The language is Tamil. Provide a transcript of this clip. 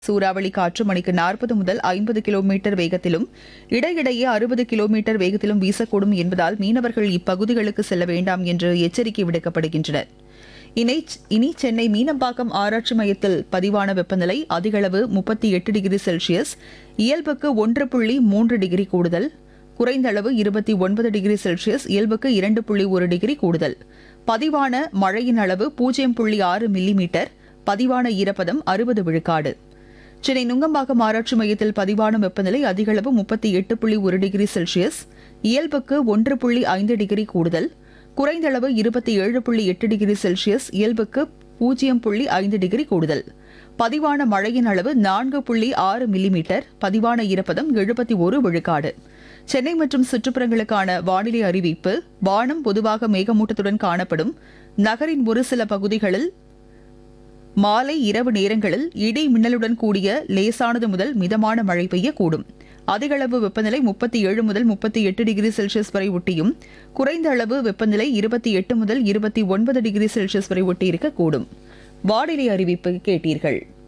சூறாவளி காற்று மணிக்கு நாற்பது முதல் ஐம்பது கிலோமீட்டர் வேகத்திலும் இடையிடையே அறுபது கிலோமீட்டர் வேகத்திலும் வீசக்கூடும் என்பதால் மீனவர்கள் இப்பகுதிகளுக்கு செல்ல வேண்டாம் என்று எச்சரிக்கை விடுக்கப்படுகின்றனர் இனி இனி சென்னை மீனம்பாக்கம் ஆராய்ச்சி மையத்தில் பதிவான வெப்பநிலை அதிகளவு முப்பத்தி எட்டு டிகிரி செல்சியஸ் இயல்புக்கு ஒன்று புள்ளி மூன்று டிகிரி கூடுதல் குறைந்த அளவு இருபத்தி ஒன்பது டிகிரி செல்சியஸ் இயல்புக்கு இரண்டு புள்ளி ஒரு டிகிரி கூடுதல் பதிவான மழையின் அளவு பூஜ்ஜியம் புள்ளி ஆறு மில்லிமீட்டர் பதிவான ஈரப்பதம் அறுபது விழுக்காடு சென்னை நுங்கம்பாக்கம் ஆராய்ச்சி மையத்தில் பதிவான வெப்பநிலை அதிகளவு முப்பத்தி எட்டு புள்ளி ஒரு டிகிரி செல்சியஸ் இயல்புக்கு ஒன்று புள்ளி ஐந்து டிகிரி கூடுதல் குறைந்த அளவு இருபத்தி ஏழு புள்ளி எட்டு டிகிரி செல்சியஸ் இயல்புக்கு பூஜ்ஜியம் புள்ளி ஐந்து டிகிரி கூடுதல் பதிவான மழையின் அளவு நான்கு புள்ளி ஆறு மில்லிமீட்டர் பதிவான ஈரப்பதம் எழுபத்தி ஒரு விழுக்காடு சென்னை மற்றும் சுற்றுப்புறங்களுக்கான வானிலை அறிவிப்பு வானம் பொதுவாக மேகமூட்டத்துடன் காணப்படும் நகரின் ஒரு சில பகுதிகளில் மாலை இரவு நேரங்களில் இடி மின்னலுடன் கூடிய லேசானது முதல் மிதமான மழை பெய்யக்கூடும் அதிகளவு வெப்பநிலை முப்பத்தி ஏழு முதல் முப்பத்தி எட்டு டிகிரி செல்சியஸ் வரை ஒட்டியும் குறைந்த அளவு வெப்பநிலை இருபத்தி எட்டு முதல் இருபத்தி ஒன்பது டிகிரி செல்சியஸ் வரை ஒட்டியிருக்கக்கூடும் வானிலை அறிவிப்பு கேட்டீர்கள்